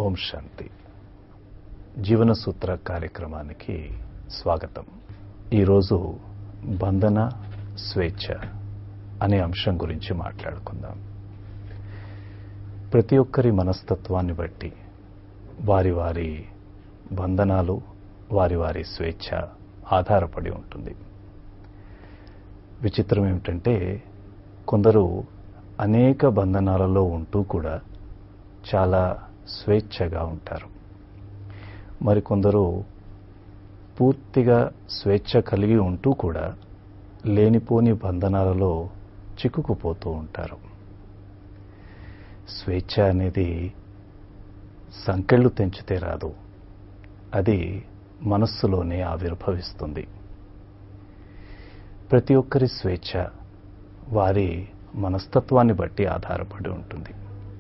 ఓం శాంతి జీవన సూత్ర కార్యక్రమానికి స్వాగతం ఈరోజు బంధన స్వేచ్ఛ అనే అంశం గురించి మాట్లాడుకుందాం ప్రతి ఒక్కరి మనస్తత్వాన్ని బట్టి వారి వారి బంధనాలు వారి వారి స్వేచ్ఛ ఆధారపడి ఉంటుంది విచిత్రం ఏమిటంటే కొందరు అనేక బంధనాలలో ఉంటూ కూడా చాలా స్వేచ్ఛగా ఉంటారు మరికొందరు పూర్తిగా స్వేచ్ఛ కలిగి ఉంటూ కూడా లేనిపోని బంధనాలలో చిక్కుకుపోతూ ఉంటారు స్వేచ్ఛ అనేది సంకెళ్ళు తెంచితే రాదు అది మనస్సులోనే ఆవిర్భవిస్తుంది ప్రతి ఒక్కరి స్వేచ్ఛ వారి మనస్తత్వాన్ని బట్టి ఆధారపడి ఉంటుంది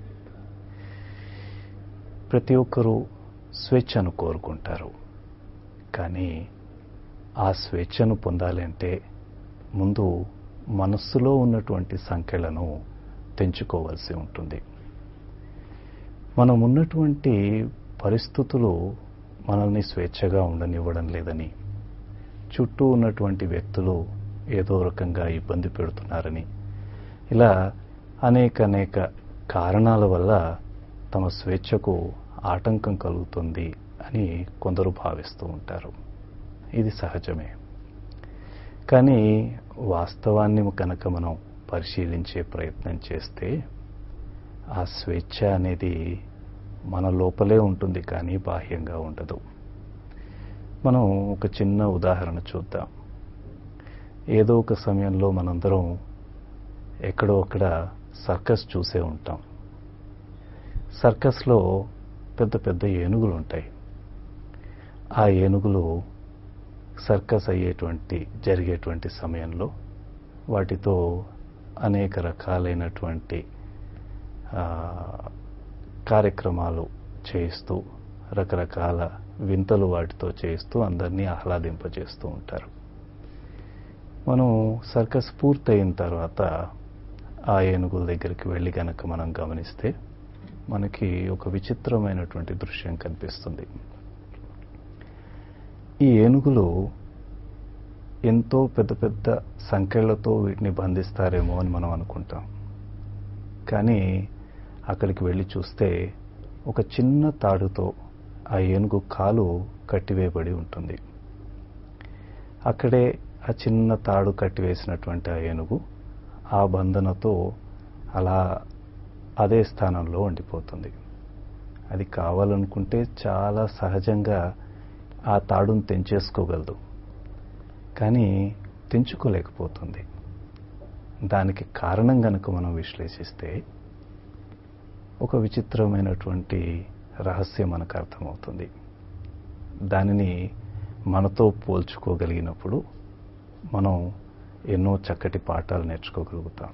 ప్రతి ఒక్కరూ స్వేచ్ఛను కోరుకుంటారు కానీ ఆ స్వేచ్ఛను పొందాలంటే ముందు మనస్సులో ఉన్నటువంటి సంఖ్యలను తెంచుకోవాల్సి ఉంటుంది మనం ఉన్నటువంటి పరిస్థితులు మనల్ని స్వేచ్ఛగా ఉండనివ్వడం లేదని చుట్టూ ఉన్నటువంటి వ్యక్తులు ఏదో రకంగా ఇబ్బంది పెడుతున్నారని ఇలా అనేక అనేక కారణాల వల్ల తమ స్వేచ్ఛకు ఆటంకం కలుగుతుంది అని కొందరు భావిస్తూ ఉంటారు ఇది సహజమే కానీ వాస్తవాన్ని కనుక మనం పరిశీలించే ప్రయత్నం చేస్తే ఆ స్వేచ్ఛ అనేది మన లోపలే ఉంటుంది కానీ బాహ్యంగా ఉండదు మనం ఒక చిన్న ఉదాహరణ చూద్దాం ఏదో ఒక సమయంలో మనందరం ఎక్కడో అక్కడ సర్కస్ చూసే ఉంటాం సర్కస్లో పెద్ద పెద్ద ఏనుగులు ఉంటాయి ఆ ఏనుగులు సర్కస్ అయ్యేటువంటి జరిగేటువంటి సమయంలో వాటితో అనేక రకాలైనటువంటి కార్యక్రమాలు చేయిస్తూ రకరకాల వింతలు వాటితో చేస్తూ అందరినీ ఆహ్లాదింపజేస్తూ ఉంటారు మనం సర్కస్ పూర్తయిన తర్వాత ఆ ఏనుగుల దగ్గరికి వెళ్ళి గనక మనం గమనిస్తే మనకి ఒక విచిత్రమైనటువంటి దృశ్యం కనిపిస్తుంది ఈ ఏనుగులు ఎంతో పెద్ద పెద్ద సంఖ్యలతో వీటిని బంధిస్తారేమో అని మనం అనుకుంటాం కానీ అక్కడికి వెళ్ళి చూస్తే ఒక చిన్న తాడుతో ఆ ఏనుగు కాలు కట్టివేయబడి ఉంటుంది అక్కడే ఆ చిన్న తాడు కట్టివేసినటువంటి ఆ ఏనుగు ఆ బంధనతో అలా అదే స్థానంలో ఉండిపోతుంది అది కావాలనుకుంటే చాలా సహజంగా ఆ తాడును తెంచేసుకోగలదు కానీ తెంచుకోలేకపోతుంది దానికి కారణం గనుక మనం విశ్లేషిస్తే ఒక విచిత్రమైనటువంటి రహస్యం మనకు అర్థమవుతుంది దానిని మనతో పోల్చుకోగలిగినప్పుడు మనం ఎన్నో చక్కటి పాఠాలు నేర్చుకోగలుగుతాం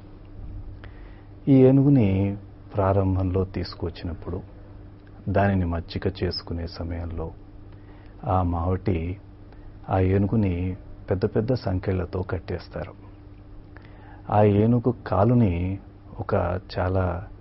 ఈ ఏనుగుని ప్రారంభంలో తీసుకొచ్చినప్పుడు దానిని మచ్చిక చేసుకునే సమయంలో ఆ మావటి ఆ ఏనుగుని పెద్ద పెద్ద సంఖ్యలతో కట్టేస్తారు ఆ ఏనుగు కాలుని ఒక చాలా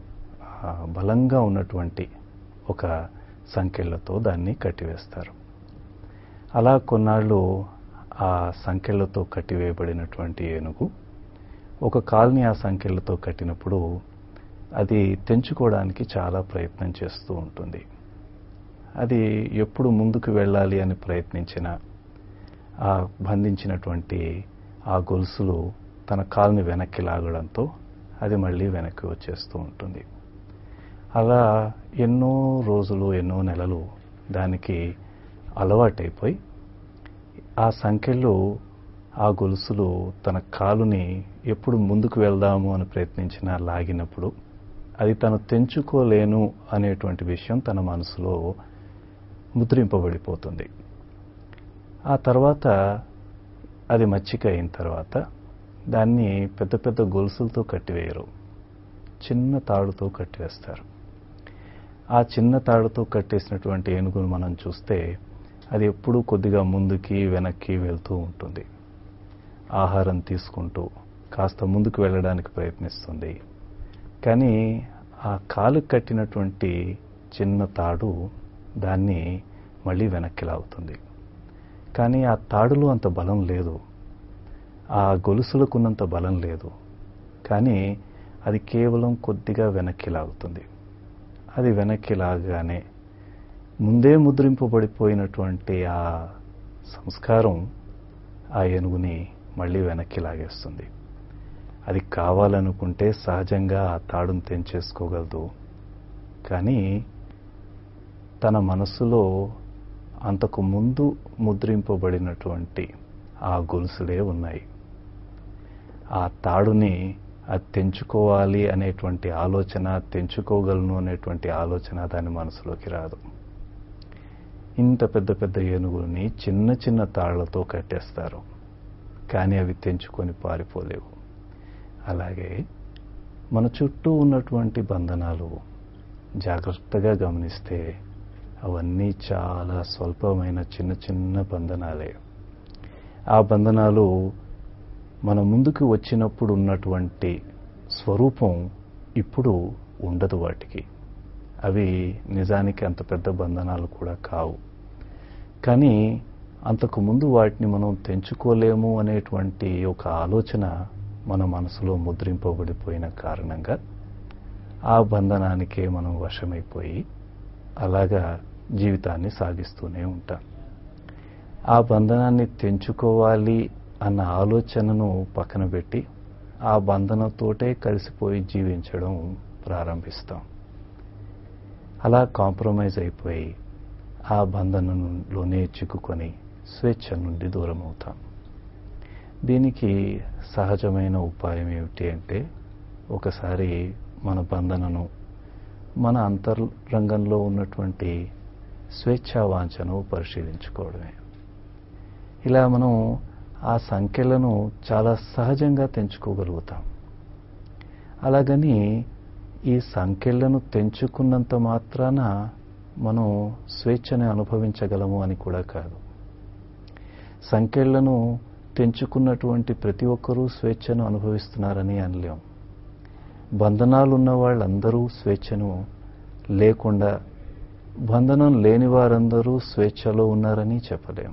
బలంగా ఉన్నటువంటి ఒక సంఖ్యలతో దాన్ని కట్టివేస్తారు అలా కొన్నాళ్ళు ఆ సంఖ్యలతో కట్టివేయబడినటువంటి ఏనుగు ఒక కాల్ని ఆ సంఖ్యలతో కట్టినప్పుడు అది తెంచుకోవడానికి చాలా ప్రయత్నం చేస్తూ ఉంటుంది అది ఎప్పుడు ముందుకు వెళ్ళాలి అని ప్రయత్నించిన ఆ బంధించినటువంటి ఆ గొలుసులు తన కాల్ని వెనక్కి లాగడంతో అది మళ్ళీ వెనక్కి వచ్చేస్తూ ఉంటుంది అలా ఎన్నో రోజులు ఎన్నో నెలలు దానికి అలవాటైపోయి ఆ సంఖ్యలో ఆ గొలుసులు తన కాలుని ఎప్పుడు ముందుకు వెళ్దాము అని ప్రయత్నించినా లాగినప్పుడు అది తను తెంచుకోలేను అనేటువంటి విషయం తన మనసులో ముద్రింపబడిపోతుంది ఆ తర్వాత అది మచ్చిక అయిన తర్వాత దాన్ని పెద్ద పెద్ద గొలుసులతో కట్టివేయరు చిన్న తాడుతో కట్టివేస్తారు ఆ చిన్న తాడుతో కట్టేసినటువంటి ఏనుగును మనం చూస్తే అది ఎప్పుడూ కొద్దిగా ముందుకి వెనక్కి వెళ్తూ ఉంటుంది ఆహారం తీసుకుంటూ కాస్త ముందుకు వెళ్ళడానికి ప్రయత్నిస్తుంది కానీ ఆ కాలు కట్టినటువంటి చిన్న తాడు దాన్ని మళ్ళీ వెనక్కి లాగుతుంది కానీ ఆ తాడులో అంత బలం లేదు ఆ గొలుసులకున్నంత బలం లేదు కానీ అది కేవలం కొద్దిగా వెనక్కి లాగుతుంది అది వెనక్కి లాగగానే ముందే ముద్రింపబడిపోయినటువంటి ఆ సంస్కారం ఆ ఏనుగుని మళ్ళీ వెనక్కి లాగేస్తుంది అది కావాలనుకుంటే సహజంగా ఆ తాడును తెంచేసుకోగలదు కానీ తన మనసులో అంతకు ముందు ముద్రింపబడినటువంటి ఆ గొలుసులే ఉన్నాయి ఆ తాడుని అది తెంచుకోవాలి అనేటువంటి ఆలోచన తెంచుకోగలను అనేటువంటి ఆలోచన దాని మనసులోకి రాదు ఇంత పెద్ద పెద్ద ఏనుగుల్ని చిన్న చిన్న తాళ్లతో కట్టేస్తారు కానీ అవి తెంచుకొని పారిపోలేవు అలాగే మన చుట్టూ ఉన్నటువంటి బంధనాలు జాగ్రత్తగా గమనిస్తే అవన్నీ చాలా స్వల్పమైన చిన్న చిన్న బంధనాలే ఆ బంధనాలు మన ముందుకు వచ్చినప్పుడు ఉన్నటువంటి స్వరూపం ఇప్పుడు ఉండదు వాటికి అవి నిజానికి అంత పెద్ద బంధనాలు కూడా కావు కానీ అంతకు ముందు వాటిని మనం తెంచుకోలేము అనేటువంటి ఒక ఆలోచన మన మనసులో ముద్రింపబడిపోయిన కారణంగా ఆ బంధనానికే మనం వశమైపోయి అలాగా జీవితాన్ని సాగిస్తూనే ఉంటాం ఆ బంధనాన్ని తెంచుకోవాలి అన్న ఆలోచనను పక్కన పెట్టి ఆ బంధనంతోటే కలిసిపోయి జీవించడం ప్రారంభిస్తాం అలా కాంప్రమైజ్ అయిపోయి ఆ బంధనంలోనే చిక్కుకొని స్వేచ్ఛ నుండి దూరం అవుతాం దీనికి సహజమైన ఉపాయం ఏమిటి అంటే ఒకసారి మన బంధనను మన అంతరంగంలో ఉన్నటువంటి స్వేచ్ఛావాంఛను పరిశీలించుకోవడమే ఇలా మనం ఆ సంఖ్యలను చాలా సహజంగా తెంచుకోగలుగుతాం అలాగని ఈ సంఖ్యలను తెంచుకున్నంత మాత్రాన మనం స్వేచ్ఛని అనుభవించగలము అని కూడా కాదు సంఖ్యలను తెంచుకున్నటువంటి ప్రతి ఒక్కరూ స్వేచ్ఛను అనుభవిస్తున్నారని అనలేం బంధనాలు ఉన్న వాళ్ళందరూ స్వేచ్ఛను లేకుండా బంధనం లేని వారందరూ స్వేచ్ఛలో ఉన్నారని చెప్పలేం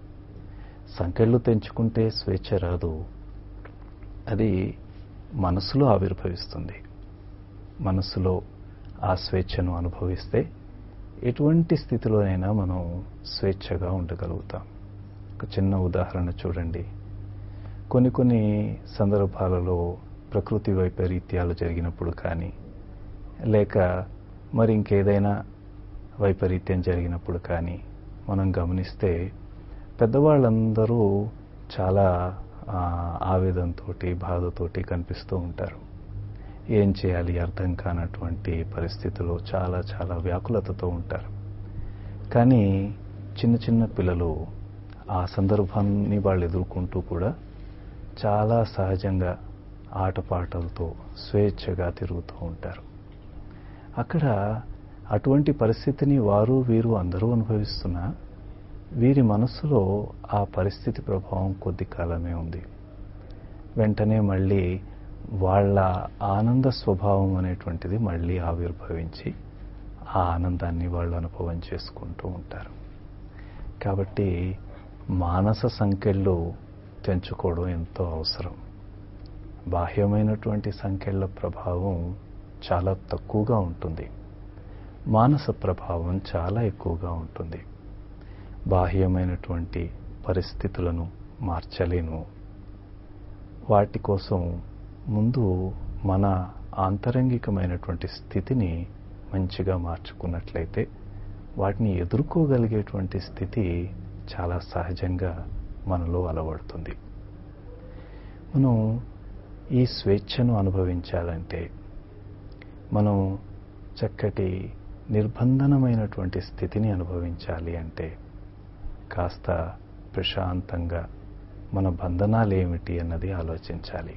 సంఖ్యలు తెంచుకుంటే స్వేచ్ఛ రాదు అది మనసులో ఆవిర్భవిస్తుంది మనసులో ఆ స్వేచ్ఛను అనుభవిస్తే ఎటువంటి స్థితిలోనైనా మనం స్వేచ్ఛగా ఉండగలుగుతాం ఒక చిన్న ఉదాహరణ చూడండి కొన్ని కొన్ని సందర్భాలలో ప్రకృతి వైపరీత్యాలు జరిగినప్పుడు కానీ లేక మరి ఇంకేదైనా వైపరీత్యం జరిగినప్పుడు కానీ మనం గమనిస్తే పెద్దవాళ్ళందరూ చాలా ఆవేదనతో బాధతోటి కనిపిస్తూ ఉంటారు ఏం చేయాలి అర్థం కానటువంటి పరిస్థితుల్లో చాలా చాలా వ్యాకులతతో ఉంటారు కానీ చిన్న చిన్న పిల్లలు ఆ సందర్భాన్ని వాళ్ళు ఎదుర్కొంటూ కూడా చాలా సహజంగా ఆటపాటలతో స్వేచ్ఛగా తిరుగుతూ ఉంటారు అక్కడ అటువంటి పరిస్థితిని వారు వీరు అందరూ అనుభవిస్తున్నా వీరి మనస్సులో ఆ పరిస్థితి ప్రభావం కొద్ది కాలమే ఉంది వెంటనే మళ్ళీ వాళ్ళ ఆనంద స్వభావం అనేటువంటిది మళ్ళీ ఆవిర్భవించి ఆ ఆనందాన్ని వాళ్ళు అనుభవం చేసుకుంటూ ఉంటారు కాబట్టి మానస సంఖ్యలు తెంచుకోవడం ఎంతో అవసరం బాహ్యమైనటువంటి సంఖ్యల ప్రభావం చాలా తక్కువగా ఉంటుంది మానస ప్రభావం చాలా ఎక్కువగా ఉంటుంది బాహ్యమైనటువంటి పరిస్థితులను మార్చలేను వాటి కోసం ముందు మన ఆంతరంగికమైనటువంటి స్థితిని మంచిగా మార్చుకున్నట్లయితే వాటిని ఎదుర్కోగలిగేటువంటి స్థితి చాలా సహజంగా మనలో అలవడుతుంది మనం ఈ స్వేచ్ఛను అనుభవించాలంటే మనం చక్కటి నిర్బంధనమైనటువంటి స్థితిని అనుభవించాలి అంటే కాస్త ప్రశాంతంగా మన బంధనాలు ఏమిటి అన్నది ఆలోచించాలి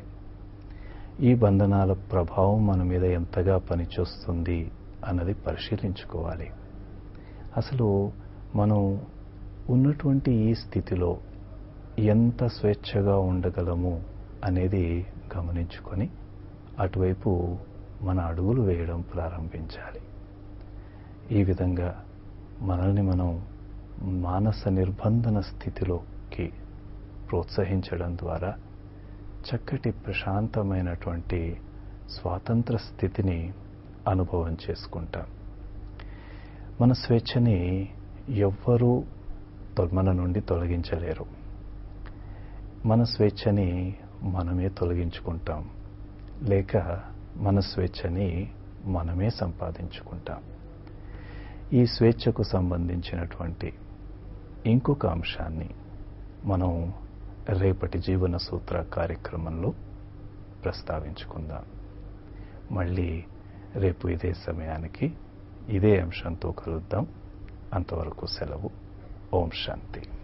ఈ బంధనాల ప్రభావం మన మీద ఎంతగా పనిచేస్తుంది అన్నది పరిశీలించుకోవాలి అసలు మనం ఉన్నటువంటి ఈ స్థితిలో ఎంత స్వేచ్ఛగా ఉండగలము అనేది గమనించుకొని అటువైపు మన అడుగులు వేయడం ప్రారంభించాలి ఈ విధంగా మనల్ని మనం మానస నిర్బంధన స్థితిలోకి ప్రోత్సహించడం ద్వారా చక్కటి ప్రశాంతమైనటువంటి స్వాతంత్ర స్థితిని అనుభవం చేసుకుంటాం మన స్వేచ్ఛని ఎవ్వరూ మన నుండి తొలగించలేరు మన స్వేచ్ఛని మనమే తొలగించుకుంటాం లేక మన స్వేచ్ఛని మనమే సంపాదించుకుంటాం ఈ స్వేచ్ఛకు సంబంధించినటువంటి ఇంకొక అంశాన్ని మనం రేపటి జీవన సూత్ర కార్యక్రమంలో ప్రస్తావించుకుందాం మళ్ళీ రేపు ఇదే సమయానికి ఇదే అంశంతో కలుద్దాం అంతవరకు సెలవు ఓం శాంతి